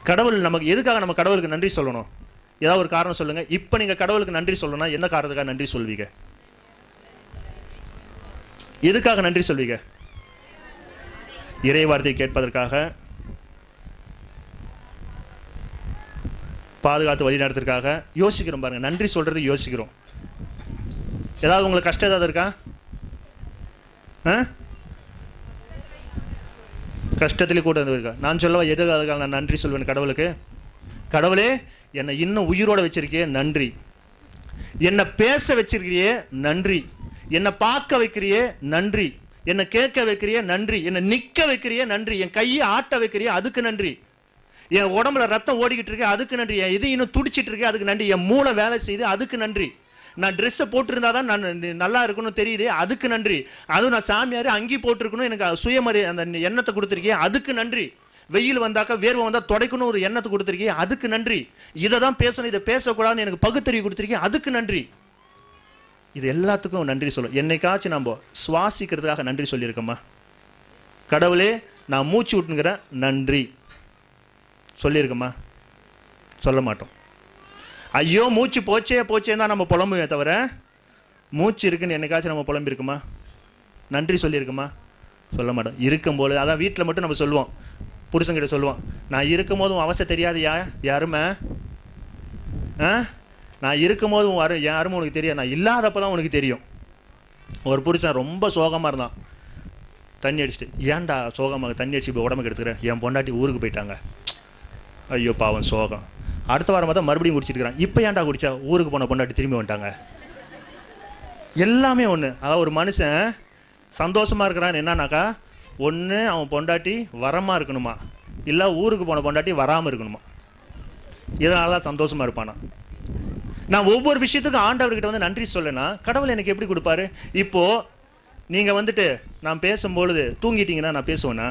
கடவுள் நமக்கு எதுக்காக நம்ம கடவுளுக்கு நன்றி சொல்லணும் ஏதாவது ஒரு காரணம் சொல்லுங்க இப்போ நீங்க கடவுளுக்கு நன்றி சொல்லணும்னா எந்த காரணத்துக்காக நன்றி சொல்வீங்க எதுக்காக நன்றி சொல்வீங்க இறை வார்த்தையை கேட்பதற்காக பாதுகாத்து வழி நடத்துறதுக்காக யோசிக்கிறோம் பாருங்க நன்றி சொல்றது யோசிக்கிறோம் ஏதாவது உங்களுக்கு கஷ்டம் ஏதாவது இருக்கா ஆ கஷ்டத்திலே கூட இருந்து இருக்கா நான் சொல்லவா எதுக்காக நான் நன்றி சொல்வேன் கடவுளுக்கு கடவுளே என்னை இன்னும் உயிரோட வச்சிருக்கியே நன்றி என்னை பேச வச்சிருக்கிறியே நன்றி என்னை பார்க்க வைக்கிறியே நன்றி என்னை கேட்க வைக்கிறியே நன்றி என்னை நிக்க வைக்கிறியே நன்றி என் கையை ஆட்ட வைக்கிறியே அதுக்கு நன்றி என் உடம்புல ரத்தம் ஓடிக்கிட்டு இருக்கு அதுக்கு நன்றி என் இது இன்னும் துடிச்சிட்டு இருக்கு அதுக்கு நன்றி என் மூளை வேலை செய்யுது அதுக்கு நன்றி நான் ட்ரெஸ்ஸை போட்டிருந்தா தான் நான் ந- நல்லா இருக்கணும்னு தெரியுது அதுக்கு நன்றி அதுவும் நான் சாமியார் அங்கி போட்டிருக்கணும் எனக்கு சுயமரி அந்த எண்ணத்தை கொடுத்துருக்கேன் அதுக்கு நன்றி வெயில் வந்தாக்கா வேர்வை வந்தா துடைக்கணும் ஒரு எண்ணத்தை கொடுத்துருக்கேன் அதுக்கு நன்றி இதை தான் பேசணும் இதை பேசக்கூடாதுன்னு எனக்கு பகுத்தறிவு கொடுத்துருக்கேன் அதுக்கு நன்றி இது எல்லாத்துக்கும் நன்றி சொல்லும் என்னைக்காச்சும் நம்ம சுவாசிக்கிறதுக்காக நன்றி சொல்லியிருக்கோமா கடவுளே நான் மூச்சு விட்டுங்கிறேன் நன்றி சொல்லியிருக்கோமா சொல்ல மாட்டோம் ஐயோ மூச்சு போச்சே போச்சே தான் நம்ம புலம்புவே தவிர மூச்சு இருக்குன்னு என்னைக்காச்சும் நம்ம புலம்பி இருக்குமா நன்றி சொல்லியிருக்குமா சொல்ல மாட்டோம் இருக்கும்போது அதான் வீட்டில் மட்டும் நம்ம சொல்லுவோம் புருஷன்கிட்ட சொல்லுவோம் நான் இருக்கும் போதும் அவசை தெரியாது யா யாருமே ஆ நான் இருக்கும் போது உன் அரு யாரும் உனக்கு தெரியாது நான் இல்லாதப்போ தான் உனக்கு தெரியும் ஒரு புருஷன் ரொம்ப சோகமாக இருந்தான் தண்ணி அடிச்சிட்டு ஏன்டா சோகமாக தண்ணி அடிச்சு இப்போ உடம்புக்கு எடுத்துக்கிறேன் என் பொண்டாட்டி ஊருக்கு போயிட்டாங்க ஐயோ பாவம் சோகம் அடுத்த வாரம் பார்த்தா மறுபடியும் குடிச்சிட்டு இருக்கிறான் இப்போ ஏன்டா குடிச்சா ஊருக்கு போன பொண்டாட்டி திரும்பி வந்துட்டாங்க எல்லாமே ஒன்று அதாவது ஒரு மனுஷன் சந்தோஷமா இருக்கிறான் என்னன்னாக்கா ஒன்று அவன் பொண்டாட்டி வரமா இருக்கணுமா இல்லை ஊருக்கு போன பொண்டாட்டி வராமல் இருக்கணுமா இதனால தான் சந்தோஷமா இருப்பானா நான் ஒவ்வொரு விஷயத்துக்கும் ஆண்டவர்கிட்ட வந்து நன்றி சொல்லனா கடவுள் எனக்கு எப்படி கொடுப்பாரு இப்போ நீங்க வந்துட்டு நான் பேசும்பொழுது தூங்கிட்டீங்கன்னா நான் பேசுவேனா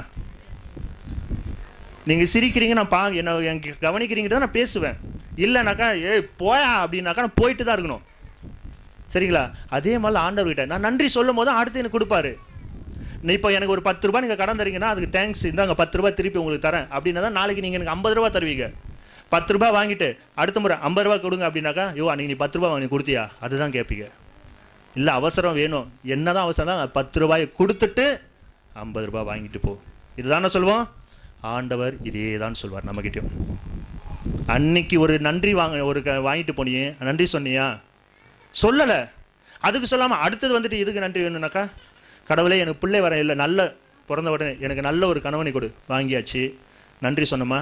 நீங்க சிரிக்கிறீங்க நான் பா என்ன எனக்கு கவனிக்கிறீங்க தான் நான் பேசுவேன் இல்லைனாக்கா ஏய் போயா அப்படின்னாக்கா நான் போயிட்டு தான் இருக்கணும் சரிங்களா அதே மாதிரி ஆண்டவர்கிட்ட நான் நன்றி சொல்லும் போது அடுத்து எனக்கு கொடுப்பாரு நீ இப்போ எனக்கு ஒரு பத்து ரூபாய் நீங்கள் கடன் தரீங்கன்னா அதுக்கு தேங்க்ஸ் இந்தாங்க பத்து ரூபாய் திருப்பி உங்களுக்கு தரேன் அப்படின்னா தான் நாளைக்கு நீங்கள் எனக்கு ஐம்பது ரூபாய் தருவீங்க பத்து ரூபாய் வாங்கிட்டு அடுத்த முறை ஐம்பது ரூபாய் கொடுங்க அப்படின்னாக்கா ஐயோ அன்னைக்கு நீ பத்து ரூபாய் வாங்கி கொடுத்தியா அதுதான் கேட்பீங்க இல்லை அவசரம் வேணும் என்னதான் அவசரம் தான் பத்து ரூபாயை கொடுத்துட்டு ஐம்பது ரூபாய் வாங்கிட்டு போ இதுதானே சொல்லுவோம் ஆண்டவர் இதே தான் சொல்வார் நம்மகிட்டயும் அன்னைக்கு ஒரு நன்றி வாங்க ஒரு க- வாங்கிட்டு போனியே நன்றி சொன்னியா சொல்லலை அதுக்கு சொல்லாமல் அடுத்தது வந்துட்டு எதுக்கு நன்றி வேணும்னாக்கா கடவுளே எனக்கு பிள்ளை வர இல்லை நல்ல பிறந்த உடனே எனக்கு நல்ல ஒரு கணவனை கொடு வாங்கியாச்சு நன்றி சொன்னோமா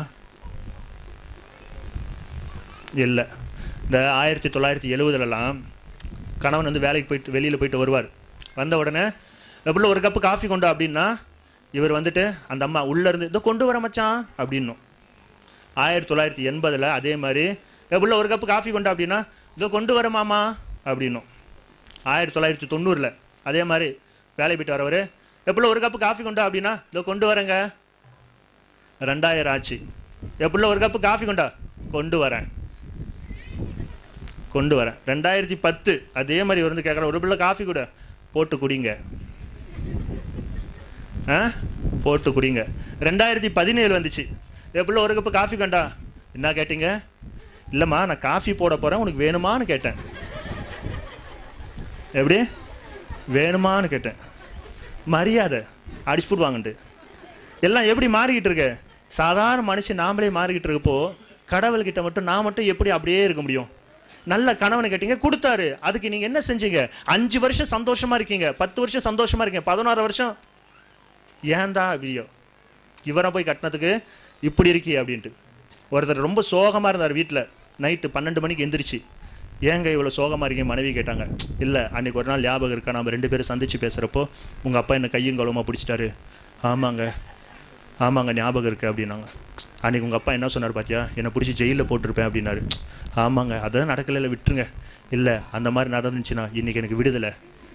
இல்லை இந்த ஆயிரத்தி தொள்ளாயிரத்தி எழுவதுலலாம் கணவன் வந்து வேலைக்கு போயிட்டு வெளியில் போயிட்டு வருவார் வந்த உடனே எப்படில ஒரு கப்பு காஃபி கொண்டு வா" அப்படின்னா இவர் வந்துட்டு அந்த அம்மா உள்ளே இருந்து இதோ கொண்டு வர மச்சான் அப்படின்னும் ஆயிரத்தி தொள்ளாயிரத்தி எண்பதில் அதே மாதிரி எப்படில ஒரு கப்பு காஃபி கொண்டா அப்படின்னா இதோ கொண்டு வர மாமா அப்படின்னும் ஆயிரத்தி தொள்ளாயிரத்தி தொண்ணூறில் அதே மாதிரி வேலைக்கு போயிட்டு வரவர் எப்படில ஒரு கப்பு காஃபி கொண்டா அப்படின்னா இதோ கொண்டு வரேங்க ரெண்டாயிரம் ஆச்சு எப்படில ஒரு கப்பு காஃபி கொண்டா கொண்டு வரேன் கொண்டு வரேன் ரெண்டாயிரத்தி பத்து அதே மாதிரி இவர் வந்து கேட்குற ஒரு பிள்ளை காஃபி கூட போட்டு குடிங்க ஆ போட்டு குடிங்க ரெண்டாயிரத்தி பதினேழு வந்துச்சு எப்படில ஒரு கப்பு காஃபி கண்டா என்ன கேட்டீங்க இல்லைம்மா நான் காஃபி போட போகிறேன் உனக்கு வேணுமான்னு கேட்டேன் எப்படி வேணுமான்னு கேட்டேன் மரியாதை அடிச்சு போடுவாங்கன்ட்டு எல்லாம் எப்படி மாறிக்கிட்டு இருக்கு சாதாரண மனுஷன் நாமளே மாறிக்கிட்டு இருக்கப்போ கடவுள்கிட்ட மட்டும் நான் மட்டும் எப்படி அப்படியே இருக்க முடியும் நல்ல கணவனை கேட்டீங்க கொடுத்தாரு அதுக்கு நீங்க என்ன செஞ்சீங்க அஞ்சு வருஷம் சந்தோஷமா இருக்கீங்க பத்து வருஷம் சந்தோஷமா இருக்கீங்க பதினாறு வருஷம் ஏன்டா அப்படியோ இவரை போய் கட்டினதுக்கு இப்படி இருக்கியே அப்படின்ட்டு ஒருத்தர் ரொம்ப சோகமாக இருந்தார் வீட்டில் நைட்டு பன்னெண்டு மணிக்கு எந்திரிச்சு ஏங்க இவ்வளோ சோகமாக இருக்கீங்க மனைவி கேட்டாங்க இல்லை அன்னைக்கு ஒரு நாள் ஞாபகம் இருக்கா நம்ம ரெண்டு பேரும் சந்திச்சு பேசுகிறப்போ உங்கள் அப்பா என்ன கையும் கழுவமா பிடிச்சிட்டாரு ஆமாங்க ஆமாங்க ஞாபகம் இருக்கு அப்படின்னாங்க அன்னைக்கு உங்கள் அப்பா என்ன சொன்னார் பாத்தியா என்னை பிடிச்சி ஜெயிலில் போட்டிருப்பேன் அப்படின்னாரு ஆமாங்க அதான் நடக்கல விட்டுருங்க இல்லை அந்த மாதிரி நடந்துச்சுன்னா இன்னைக்கு எனக்கு விடுதலை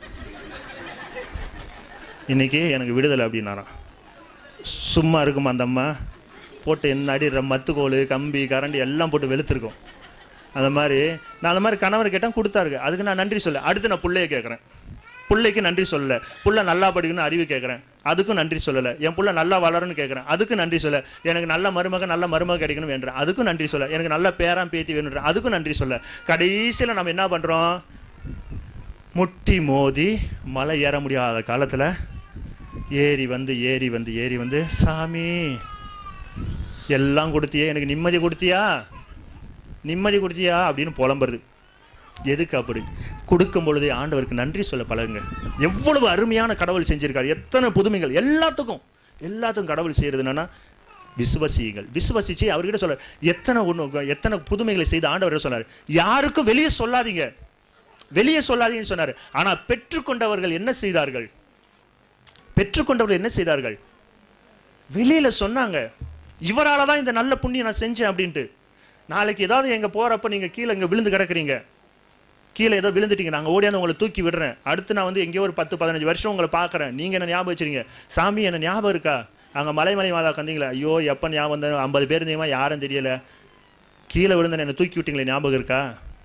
இன்னைக்கு எனக்கு விடுதலை அப்படின்னாராம் சும்மா இருக்குமா அந்த அம்மா போட்டு என்ன அடிற மத்துக்கோல் கம்பி கரண்டி எல்லாம் போட்டு வெளுத்துருக்கும் அந்த மாதிரி நான் அந்த மாதிரி கணவர் கேட்டேன் கொடுத்தாருங்க அதுக்கு நான் நன்றி சொல்ல அடுத்து நான் பிள்ளைய கேட்குறேன் பிள்ளைக்கு நன்றி சொல்லலை புள்ள நல்லா படிக்கணும்னு அறிவு கேட்குறேன் அதுக்கும் நன்றி சொல்லலை என் புள்ள நல்லா வளரும்னு கேட்குறேன் அதுக்கும் நன்றி சொல்ல எனக்கு நல்ல மருமக நல்ல மருமக கிடைக்கணும் வேண்டுறேன் அதுக்கும் நன்றி சொல்ல எனக்கு நல்ல பேரான் பேத்தி வேணுன்றேன் அதுக்கும் நன்றி சொல்ல கடைசியில் நம்ம என்ன பண்ணுறோம் முட்டி மோதி மலை ஏற முடியாத காலத்தில் ஏறி வந்து ஏறி வந்து ஏறி வந்து சாமி எல்லாம் கொடுத்தியே எனக்கு நிம்மதி கொடுத்தியா நிம்மதி கொடுத்தியா அப்படின்னு புலம்புறது எதுக்கு அப்படி கொடுக்கும் பொழுதே ஆண்டவருக்கு நன்றி சொல்ல பழகுங்க எவ்வளவு அருமையான கடவுள் செஞ்சிருக்காரு எத்தனை புதுமைகள் எல்லாத்துக்கும் எல்லாத்துக்கும் கடவுள் செய்யறது என்னன்னா விசுவசியுங்கள் விசுவசிச்சு அவர்கிட்ட சொல்ல எத்தனை ஒன்று எத்தனை புதுமைகளை செய்து ஆண்டவர் சொன்னார் யாருக்கும் வெளியே சொல்லாதீங்க வெளியே சொல்லாதீங்கன்னு சொன்னார் ஆனா பெற்றுக்கொண்டவர்கள் என்ன செய்தார்கள் பெற்றுக்கொண்டவர்கள் என்ன செய்தார்கள் வெளியில சொன்னாங்க இவரால தான் இந்த நல்ல புண்ணியம் நான் செஞ்சேன் அப்படின்ட்டு நாளைக்கு ஏதாவது எங்க போறப்ப நீங்க கீழே இங்க விழுந்து கிடக்குறீங்க கீழே ஏதோ விழுந்துட்டீங்க நாங்கள் ஓடியாந்து உங்களை தூக்கி விடுறேன் அடுத்து நான் வந்து எங்கேயோ ஒரு பத்து பதினஞ்சு வருஷம் உங்களை பார்க்குறேன் நீங்கள் என்ன ஞாபகம் வச்சுருங்க சாமி என்ன ஞாபகம் இருக்கா அங்கே மலைமலை மாதா கந்தீங்களா ஐயோ எப்போ ஞாபகம் வந்தேன் ஐம்பது பேர் இருந்தீங்களா யாரும் தெரியல கீழே விழுந்தேன் என்னை தூக்கி விட்டீங்களே ஞாபகம் இருக்கா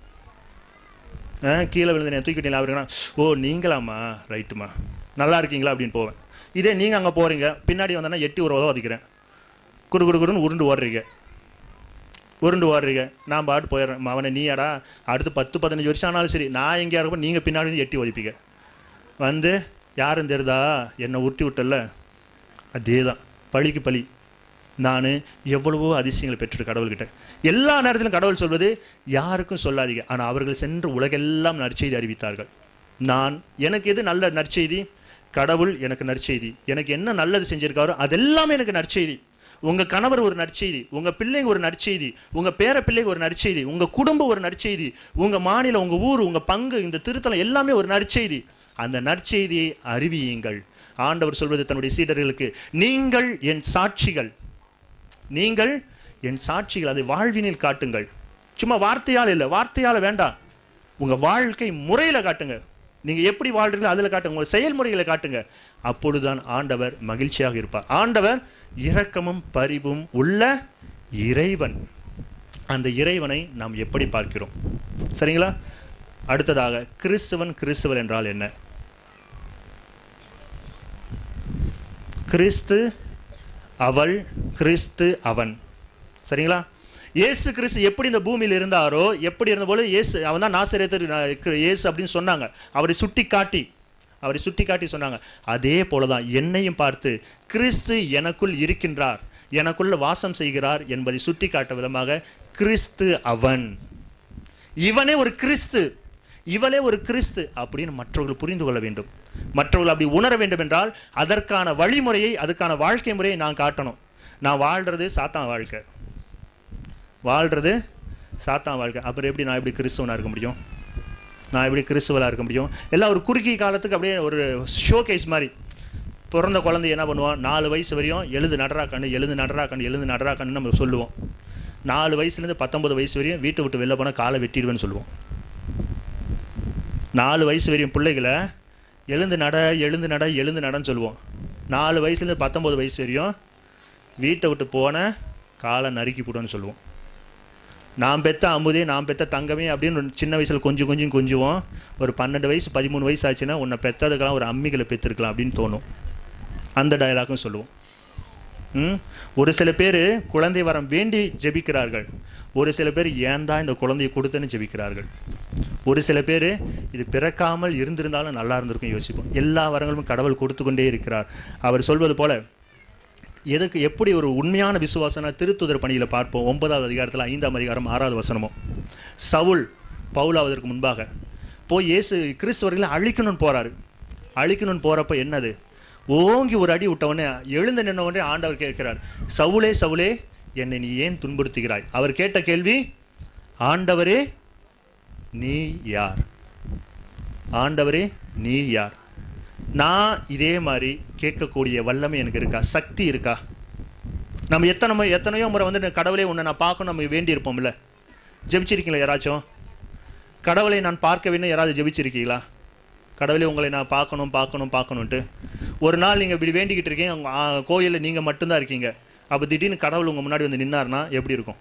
ஆ கீழே விழுந்து என்னை தூக்கி விட்டீங்களா அப்படின்னா ஓ நீங்களாம்மா ரைட்டுமா நல்லா இருக்கீங்களா அப்படின்னு போவேன் இதே நீங்கள் அங்கே போகிறீங்க பின்னாடி வந்தேன்னா எட்டி ஒரு உதவ வதிக்கிறேன் குடு குடு குடுன்னு உருண்டு ஓடுறீங்க உருண்டு ஓடுறீங்க நான் பாட்டு போயிடுறேன் அவனை நீயாடா அடுத்து பத்து பதினஞ்சு வருஷம் ஆனாலும் சரி நான் எங்கேயா இருப்போம் நீங்கள் பின்னாடி வந்து எட்டி ஒதிப்பீங்க வந்து யாரும் தெரியுதா என்னை உருட்டி விட்டல அதே தான் பழிக்கு பழி நான் எவ்வளவோ அதிசயங்களை பெற்றுட்டு கடவுள்கிட்ட எல்லா நேரத்திலும் கடவுள் சொல்வது யாருக்கும் சொல்லாதீங்க ஆனால் அவர்கள் சென்று உலகெல்லாம் நற்செய்தி அறிவித்தார்கள் நான் எனக்கு எது நல்ல நற்செய்தி கடவுள் எனக்கு நற்செய்தி எனக்கு என்ன நல்லது செஞ்சிருக்காரோ அதெல்லாமே எனக்கு நற்செய்தி உங்க கணவர் ஒரு நற்செய்தி உங்க பிள்ளைங்க ஒரு நற்செய்தி உங்க பேர பிள்ளைங்க ஒரு நற்செய்தி உங்க குடும்பம் ஒரு நற்செய்தி உங்க மாநிலம் உங்க ஊர் உங்க பங்கு இந்த திருத்தலம் எல்லாமே ஒரு நற்செய்தி அந்த நற்செய்தியை அறிவியுங்கள் ஆண்டவர் சொல்வது தன்னுடைய சீடர்களுக்கு நீங்கள் என் சாட்சிகள் நீங்கள் என் சாட்சிகள் அதை வாழ்வினில் காட்டுங்கள் சும்மா வார்த்தையால் இல்லை வார்த்தையால் வேண்டாம் உங்க வாழ்க்கை முறையில் காட்டுங்க நீங்க எப்படி வாழ்றீங்களோ அதில் காட்டுங்க உங்க செயல்முறைகளை காட்டுங்க அப்பொழுதுதான் ஆண்டவர் மகிழ்ச்சியாக இருப்பார் ஆண்டவர் இரக்கமும் பரிவும் உள்ள இறைவன் அந்த இறைவனை நாம் எப்படி பார்க்கிறோம் சரிங்களா அடுத்ததாக கிறிஸ்துவன் கிறிஸ்துவல் என்றால் என்ன கிறிஸ்து அவள் கிறிஸ்து அவன் சரிங்களா இயேசு கிறிஸ்து எப்படி இந்த பூமியில் இருந்தாரோ எப்படி இருந்தபோது இயேசு அவன் தான் நாசரேத்தர் இயேசு அப்படின்னு சொன்னாங்க அவரை சுட்டி காட்டி அவரை சுட்டி காட்டி சொன்னாங்க அதே போல தான் என்னையும் பார்த்து கிறிஸ்து எனக்குள் இருக்கின்றார் எனக்குள்ள வாசம் செய்கிறார் என்பதை சுட்டி காட்ட விதமாக கிறிஸ்து அவன் இவனே ஒரு கிறிஸ்து இவளே ஒரு கிறிஸ்து அப்படின்னு மற்றவர்கள் புரிந்து கொள்ள வேண்டும் மற்றவர்கள் அப்படி உணர வேண்டும் என்றால் அதற்கான வழிமுறையை அதுக்கான வாழ்க்கை முறையை நான் காட்டணும் நான் வாழ்றது சாத்தான் வாழ்க்கை வாழ்றது சாத்தான் வாழ்க்கை அப்புறம் எப்படி நான் எப்படி கிறிஸ்தவனாக இருக்க முடியும் நான் எப்படி கிறிஸ்துவலாக இருக்க முடியும் எல்லாம் ஒரு குறுகிய காலத்துக்கு அப்படியே ஒரு ஷோ கேஸ் மாதிரி பிறந்த குழந்தை என்ன பண்ணுவோம் நாலு வயசு வரையும் எழுது நடரா கண்ணு எழுது நடரா கண்ணு எழுது நடரா கண்ணு நம்ம சொல்லுவோம் நாலு வயசுலேருந்து பத்தொன்பது வயசு வரையும் வீட்டை விட்டு வெளில போனால் காலை வெட்டிடுவேன்னு சொல்லுவோம் நாலு வயசு வரையும் பிள்ளைகளை எழுந்து நட எழுந்து நட எழுந்து நடன்னு சொல்லுவோம் நாலு வயசுலேருந்து பத்தொம்பது வயசு வரையும் வீட்டை விட்டு போன காலை நறுக்கி போடுன்னு சொல்லுவோம் நான் பெத்த அமுதே நான் பெத்த தங்கமே அப்படின்னு ஒரு சின்ன வயசில் கொஞ்சம் கொஞ்சம் கொஞ்சுவோம் ஒரு பன்னெண்டு வயசு பதிமூணு வயசு ஆச்சுன்னா உன்னை பெற்றதுக்கெல்லாம் ஒரு அம்மிகளை பெற்றிருக்கலாம் அப்படின்னு தோணும் அந்த டயலாக்கும் சொல்லுவோம் ம் ஒரு சில பேர் குழந்தை வரம் வேண்டி ஜெபிக்கிறார்கள் ஒரு சில பேர் ஏன் தான் இந்த குழந்தையை கொடுத்தேன்னு ஜெபிக்கிறார்கள் ஒரு சில பேர் இது பிறக்காமல் இருந்திருந்தாலும் நல்லா இருந்திருக்கும் யோசிப்போம் எல்லா வரங்களும் கடவுள் கொடுத்து கொண்டே இருக்கிறார் அவர் சொல்வது போல எதுக்கு எப்படி ஒரு உண்மையான விசுவாசனா திருத்துதர் பணியில் பார்ப்போம் ஒன்பதாவது அதிகாரத்தில் ஐந்தாம் அதிகாரம் ஆறாவது வசனமும் சவுல் பவுலாவதற்கு முன்பாக போய் இயேசு கிறிஸ்தவர்களை அழிக்கணும்னு போறாரு அழிக்கணும்னு போறப்ப என்னது ஓங்கி ஒரு அடி விட்டவொடனே எழுந்து நின்ன உடனே ஆண்டவர் கேட்கிறார் சவுலே சவுலே என்னை நீ ஏன் துன்புறுத்துகிறாய் அவர் கேட்ட கேள்வி ஆண்டவரே நீ யார் ஆண்டவரே நீ யார் நான் இதே மாதிரி கேட்கக்கூடிய வல்லமை எனக்கு இருக்கா சக்தி இருக்கா நம்ம எத்தனை முறை எத்தனையோ முறை வந்து கடவுளே உன்னை நான் பார்க்கணும் நம்ம வேண்டியிருப்போம்ல ஜெபிச்சிருக்கீங்களா யாராச்சும் கடவுளை நான் பார்க்க வேண்டும் யாராவது ஜெபிச்சிருக்கீங்களா கடவுளே உங்களை நான் பார்க்கணும் பார்க்கணும் பார்க்கணுன்ட்டு ஒரு நாள் நீங்கள் இப்படி வேண்டிக்கிட்டு இருக்கீங்க உங்க, ஆ, கோயில்ல நீங்கள் மட்டும்தான் இருக்கீங்க அப்போ திடீர்னு கடவுள் உங்கள் முன்னாடி வந்து நின்னார்னா எப்படி இருக்கும்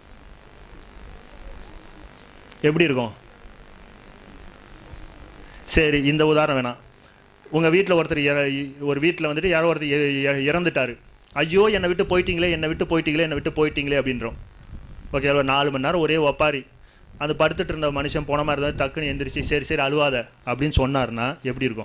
எப்படி இருக்கும் சரி இந்த உதாரணம் வேணாம் உங்கள் வீட்டில் ஒருத்தர் இற- ஒரு வீட்டில் வந்துட்டு யாரோ ஒருத்தர் இ- இ- இறந்துட்டாரு ஐயோ என்னை விட்டு போயிட்டீங்களே என்னை விட்டு போயிட்டீங்களே என்னை விட்டு போயிட்டீங்களே அப்படின்றோம் ஓகே ஒரு நாலு மணி நேரம் ஒரே ஒப்பாரி அந்த படுத்துட்டு இருந்த மனுஷன் போன மாதிரி இருந்தால் டக்குன்னு எந்திரிச்சு சரி சரி அழுவாத அப்படின்னு சொன்னார்னா எப்படி இருக்கும்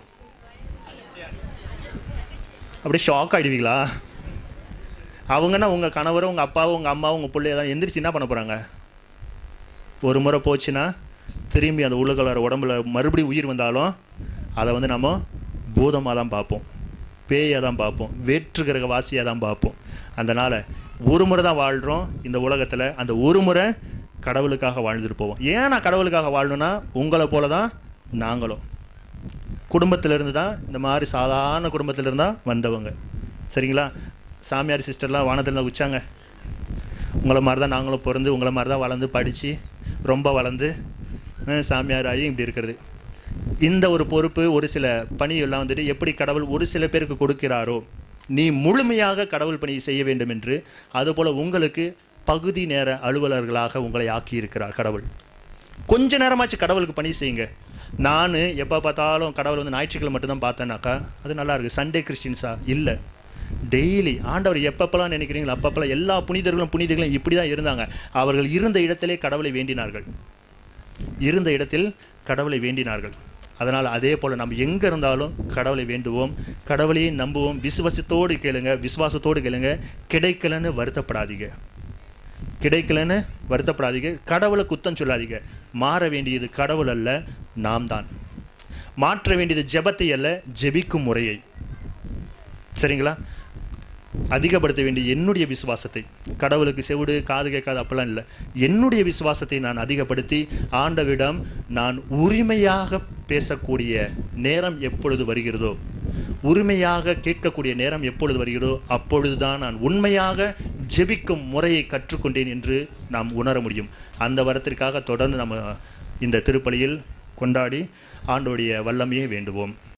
அப்படியே ஷாக் ஆகிடுவீங்களா அவங்கன்னா உங்கள் கணவரும் உங்கள் அப்பாவும் உங்கள் அம்மாவும் உங்கள் பிள்ளைய தான் எந்திரிச்சு என்ன பண்ண போகிறாங்க ஒரு முறை போச்சுன்னா திரும்பி அந்த உள்ளுக்குள்ளார உடம்புல மறுபடியும் உயிர் வந்தாலும் அதை வந்து நம்ம பூதமாக தான் பார்ப்போம் பேயை தான் பார்ப்போம் வேற்று கிரக வாசியாக தான் பார்ப்போம் அதனால் ஒரு முறை தான் வாழ்கிறோம் இந்த உலகத்தில் அந்த ஒரு முறை கடவுளுக்காக வாழ்ந்துட்டு போவோம் ஏன் நான் கடவுளுக்காக வாழணும்னா உங்களை போல தான் நாங்களும் குடும்பத்திலிருந்து தான் இந்த மாதிரி சாதாரண குடும்பத்திலிருந்து தான் வந்தவங்க சரிங்களா சாமியார் சிஸ்டர்லாம் வானத்தில் தான் உச்சாங்க உங்களை மாதிரி தான் நாங்களும் பிறந்து உங்களை மாதிரி தான் வளர்ந்து படித்து ரொம்ப வளர்ந்து அஹ், சாமியார் ஆகி இப்படி இருக்கிறது இந்த ஒரு பொறுப்பு ஒரு சில பணியெல்லாம் வந்துட்டு எப்படி கடவுள் ஒரு சில பேருக்கு கொடுக்கிறாரோ நீ முழுமையாக கடவுள் பணியை செய்ய வேண்டும் என்று அதுபோல் உங்களுக்கு பகுதி நேர அலுவலர்களாக உங்களை ஆக்கியிருக்கிறார் கடவுள் கொஞ்ச நேரமாச்சு கடவுளுக்கு பணி செய்யுங்க நான் எப்போ பார்த்தாலும் கடவுள் வந்து ஞாயிற்றுக்கிழமை மட்டும்தான் பார்த்தேனாக்கா அது நல்லா இருக்கு சண்டே கிறிஸ்டின்ஸா இல்லை டெய்லி ஆண்டவர் எப்பப்பெல்லாம் நினைக்கிறீங்களோ அப்பப்பெல்லாம் எல்லா புனிதர்களும் புனிதர்களும் இப்படி தான் இருந்தாங்க அவர்கள் இருந்த இடத்திலே கடவுளை வேண்டினார்கள் இருந்த இடத்தில் கடவுளை வேண்டினார்கள் அதனால் அதே போல் நம்ம எங்கே இருந்தாலும் கடவுளை வேண்டுவோம் கடவுளையே நம்புவோம் விசுவாசத்தோடு கேளுங்க விசுவாசத்தோடு கேளுங்க கிடைக்கலன்னு வருத்தப்படாதீங்க கிடைக்கலன்னு வருத்தப்படாதீங்க கடவுளை குத்தம் சொல்லாதீங்க மாற வேண்டியது கடவுள் அல்ல நாம் தான் மாற்ற வேண்டியது ஜெபத்தை அல்ல ஜெபிக்கும் முறையை சரிங்களா அதிகப்படுத்த வேண்டிய என்னுடைய விசுவாசத்தை கடவுளுக்கு செவிடு காது கேட்காது அப்பெல்லாம் இல்லை என்னுடைய விசுவாசத்தை நான் அதிகப்படுத்தி ஆண்டவிடம் நான் உரிமையாக பேசக்கூடிய நேரம் எப்பொழுது வருகிறதோ உரிமையாக கேட்கக்கூடிய நேரம் எப்பொழுது வருகிறதோ அப்பொழுதுதான் நான் உண்மையாக ஜெபிக்கும் முறையை கற்றுக்கொண்டேன் என்று நாம் உணர முடியும் அந்த வரத்திற்காக தொடர்ந்து நம்ம இந்த திருப்பலியில் கொண்டாடி ஆண்டோடைய வல்லமையை வேண்டுவோம்